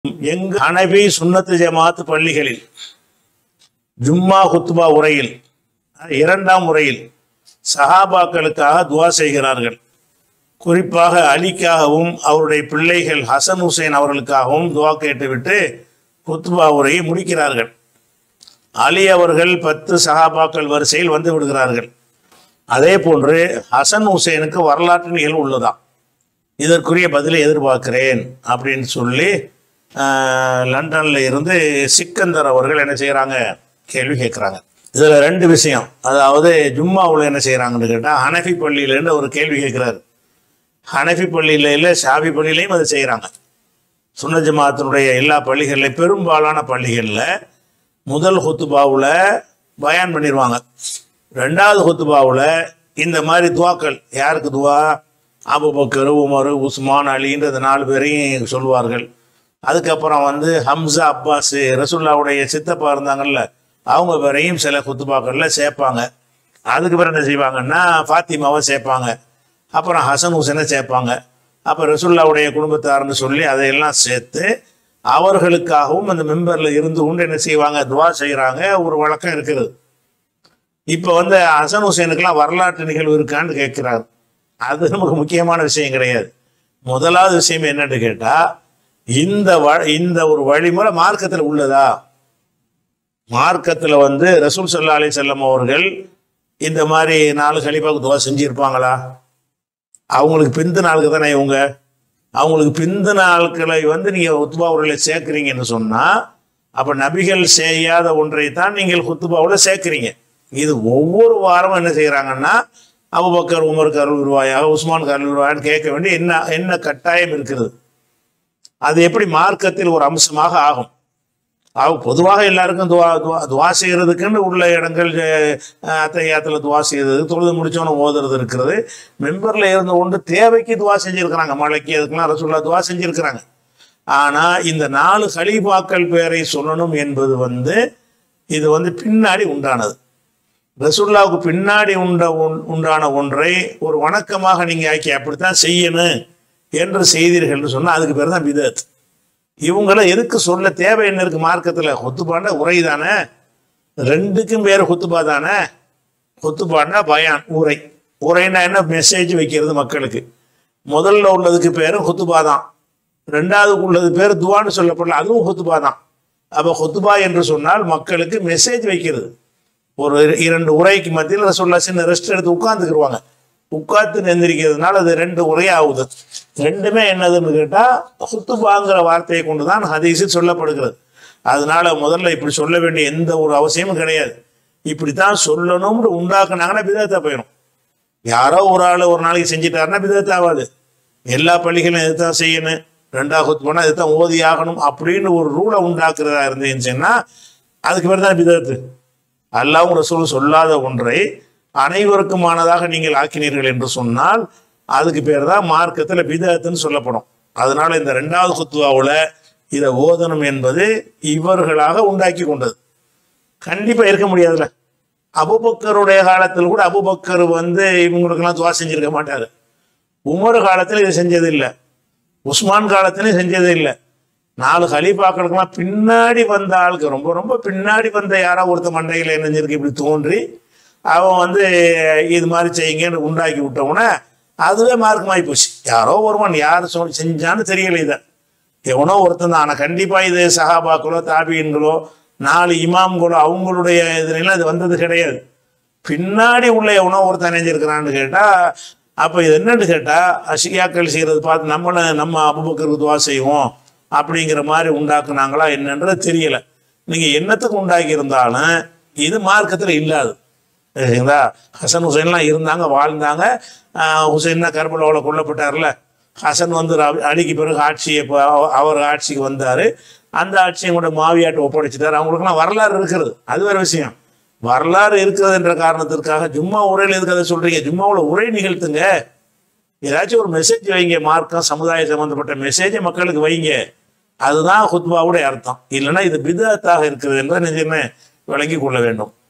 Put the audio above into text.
எங்கு ஹனபி சுன்னத்து ஜமாத் பள்ளிகளில் ஜும்மா குத்துபா உரையில் இரண்டாம் உரையில் சஹாபாக்களுக்காக துவா செய்கிறார்கள் குறிப்பாக அலிக்காகவும் அவருடைய பிள்ளைகள் ஹசன் ஹுசைன் அவர்களுக்காகவும் துவா கேட்டுவிட்டு குத்துபா உரையை முடிக்கிறார்கள் அலி அவர்கள் பத்து சஹாபாக்கள் வரிசையில் வந்து விடுகிறார்கள் அதே போன்று ஹசன் ஹுசைனுக்கு வரலாற்று நிகழ்வு உள்ளதா இதற்குரிய பதிலை எதிர்பார்க்கிறேன் அப்படின்னு சொல்லி ஆஹ், லண்டன்ல இருந்து சிக்கந்தர் அவர்கள் என்ன செய்கிறாங்க கேள்வி கேட்குறாங்க இதில் ரெண்டு விஷயம் அதாவது ஜும்மாவில் என்ன செய்கிறாங்கன்னு கேட்டால் ஹனஃபி பள்ளியிலேருந்து ஒரு கேள்வி கேட்குறாரு ஹனஃபி பள்ளியில் இல்லை ஷாஃபி பள்ளியிலையும் அதை செய்கிறாங்க சுன்ன ஜமாத்தினுடைய எல்லா பள்ளிகளிலும் பெரும்பாலான பள்ளிகளில் முதல் ஹுத்துபாவில் பயான் பண்ணிடுவாங்க ரெண்டாவது ஹுத்துபாவில் இந்த மாதிரி துவாக்கள் யாருக்கு துவா அபுபக்கர் உமர் உஸ்மான் அலின்ற இந்த நாலு பேரையும் சொல்லுவார்கள் அதுக்கப்புறம் வந்து ஹம்சா அப்பாஸ் ரசுல்லாவுடைய சித்தப்பா இருந்தாங்கல்ல அவங்க பேரையும் சில குத்துபாக்கள்ல சேர்ப்பாங்க அதுக்கு பிறகு என்ன செய்வாங்கன்னா ஃபாத்திமாவை சேர்ப்பாங்க அப்புறம் ஹசன் ஹுசனை சேர்ப்பாங்க அப்போ ரசுல்லாவுடைய குடும்பத்தார்னு சொல்லி அதையெல்லாம் சேர்த்து அவர்களுக்காகவும் அந்த மெம்பரில் இருந்து கொண்டு என்ன செய்வாங்க துவா செய்கிறாங்க ஒரு வழக்கம் இருக்குது இப்போ வந்து ஹசன் ஹுசேனுக்கெல்லாம் வரலாற்று நிகழ்வு இருக்கான்னு கேட்குறாரு அது நமக்கு முக்கியமான விஷயம் கிடையாது முதலாவது விஷயம் என்னன்னு கேட்டால் இந்த வ இந்த ஒரு வழிமுறை மார்க்கத்தில் உள்ளதா மார்க்கத்தில் வந்து ரசூல் சல்லா அலி செல்லம் அவர்கள் இந்த மாதிரி நாலு கலிப்பாவுக்கு துவா செஞ்சுருப்பாங்களா அவங்களுக்கு பிந்து நாளுக்கு தானே இவங்க அவங்களுக்கு பிந்து நாட்களை வந்து நீங்கள் குத்துபாவுரில் சேர்க்குறீங்கன்னு சொன்னால் அப்போ நபிகள் செய்யாத ஒன்றை தான் நீங்கள் குத்துபாவில் சேர்க்குறீங்க இது ஒவ்வொரு வாரமும் என்ன செய்கிறாங்கன்னா அபுபக்கர் உமருக்கு அருள் ரூபாயாக உஸ்மான் அருள் ரூபாயான்னு கேட்க வேண்டிய என்ன என்ன கட்டாயம் இருக்கிறது அது எப்படி மார்க்கத்தில் ஒரு அம்சமாக ஆகும் அவ பொதுவாக எல்லாருக்கும் துவா துவா துவா செய்கிறதுக்குன்னு உள்ள இடங்கள் அத்தையாத்தில் துவா செய்யறது தொழுது முடிச்சவன ஓதுறது இருக்கிறது மெம்பரில் இருந்து கொண்டு தேவைக்கு துவா செஞ்சுருக்கிறாங்க மழைக்கு அதுக்கெல்லாம் ரசூல்லா துவா செஞ்சுருக்கிறாங்க ஆனால் இந்த நாலு கலீஃபாக்கள் பேரை சொல்லணும் என்பது வந்து இது வந்து பின்னாடி உண்டானது ரசூல்லாவுக்கு பின்னாடி உண்ட உண்- உண்டான ஒன்றை ஒரு வணக்கமாக நீங்கள் ஆக்கி அப்படித்தான் செய்யணும் என்று செய்தீர்கள்னு சொன்னால் அதுக்கு பேர் தான் பிதத் இவங்கள எதுக்கு சொல்ல தேவை என்ன இருக்கு மார்க்கத்தில் கொத்துப்பாண்டா உரை தானே ரெண்டுக்கும் பேர் கொத்துப்பா தானே கொத்துப்பாண்டா பயான் உரை உரைனா என்ன மெசேஜ் வைக்கிறது மக்களுக்கு முதல்ல உள்ளதுக்கு பேரும் கொத்துபா தான் ரெண்டாவதுக்கு உள்ளது பேர் துவான்னு சொல்லப்படல அதுவும் கொத்துபா தான் அப்போ கொத்துபா என்று சொன்னால் மக்களுக்கு மெசேஜ் வைக்கிறது ஒரு இரண்டு உரைக்கு மத்தியில் ரசூல்லா சின்ன ரெஸ்ட் எடுத்து உட்காந்துக்கிடுவாங்க உட்கார்ந்து எந்திரிக்கிறதுனால அது ரெண்டு உரை ஆகுது ரெண்டுமே என்னதுன்னு கேட்டால் ஹுத்துபாங்கிற வார்த்தையை கொண்டு தான் ஹதீஸில் சொல்லப்படுகிறது அதனால முதல்ல இப்படி சொல்ல வேண்டிய எந்த ஒரு அவசியமும் கிடையாது இப்படித்தான் சொல்லணும்னு உண்டாக்குனாங்கன்னா பிதத்தை போயிடும் யாரோ ஒரு ஆள் ஒரு நாளைக்கு செஞ்சிட்டாருன்னா பிதத்தை ஆகாது எல்லா பள்ளிகளும் இதுதான் செய்யணும் ரெண்டாவது ஹுத்துபானா இதுதான் ஓதி ஆகணும் அப்படின்னு ஒரு ரூலை உண்டாக்குறதா இருந்துச்சுன்னா அதுக்கு பேர் தான் பிதத்து அல்லாஹ் ரசூல் சொல்லாத ஒன்றை அனைவருக்குமானதாக நீங்கள் ஆக்கினீர்கள் என்று சொன்னால் அதுக்கு பேர் தான் மார்க்கத்தில் பிதத்துன்னு சொல்லப்படும் அதனால இந்த ரெண்டாவது குத்துவாவில் இதை ஓதனம் என்பது இவர்களாக உண்டாக்கி கொண்டது கண்டிப்பாக இருக்க முடியாதுல்ல அபுபக்கருடைய காலத்தில் கூட அபுபக்கர் வந்து இவங்களுக்கெல்லாம் துவா செஞ்சிருக்க மாட்டார் உமர் காலத்தில் இது செஞ்சது இல்லை உஸ்மான் காலத்திலையும் செஞ்சது இல்லை நாலு ஹலீஃபாக்களுக்கெல்லாம் பின்னாடி வந்த ஆளுக்கு ரொம்ப ரொம்ப பின்னாடி வந்த யாரோ ஒருத்த மண்டையில் என்னஞ்சிருக்கு இப்படி தோன்றி அவன் வந்து இது மாதிரி செய்யுங்கன்னு உண்டாக்கி விட்டவன அதுவே மார்க்கமாகி போச்சு யாரோ ஒருவன் யார் சொல் செஞ்சான்னு தெரியல இதை எவனோ ஒருத்தன் தான் ஆனால் கண்டிப்பாக இது சஹாபாக்களோ தாபியன்களோ நாலு இமாம்களோ அவங்களுடைய இதுலாம் இது வந்தது கிடையாது பின்னாடி உள்ள எவனோ ஒருத்தன் நினைஞ்சிருக்கிறான்னு கேட்டால் அப்போ இது என்னன்னு கேட்டால் அஷியாக்கள் செய்கிறது பார்த்து நம்மளை நம்ம அபுபக்கருக்கு துவா செய்வோம் அப்படிங்கிற மாதிரி உண்டாக்குனாங்களா என்னன்றது தெரியல நீங்கள் என்னத்துக்கு உண்டாக்கி இருந்தாலும் இது மார்க்கத்தில் இல்லாது சரிங்களா ஹசன் ஹுசைன்லாம் இருந்தாங்க வாழ்ந்தாங்க ஆஹ் ஹுசைன் தான் கர்பலாவில் கொல்லப்பட்டார்ல ஹசன் வந்து ர- அலிக்கு பிறகு ஆட்சியை இப்போ அவர் ஆட்சிக்கு வந்தார் அந்த ஆட்சியை கூட மாவியாட்டு ஒப்படைச்சிட்டார் அவங்களுக்குலாம் வரலாறு இருக்கிறது அது வேற விஷயம் வரலாறு இருக்கிறது என்ற காரணத்திற்காக ஜும்மா உரையில் எதுக்கு அதை சொல்றீங்க ஜும்மாவில் உரை நிகழ்த்துங்க ஏதாச்சும் ஒரு மெசேஜ் வைங்க மார்க்கம் சமுதாய சம்பந்தப்பட்ட மெசேஜை மக்களுக்கு வைங்க அதுதான் ஹுத்பாவுடைய அர்த்தம் இல்லைன்னா இது பிதத்தாக இருக்கிறது என்று நிஜமே விளங்கி கொள்ள வேண்டும்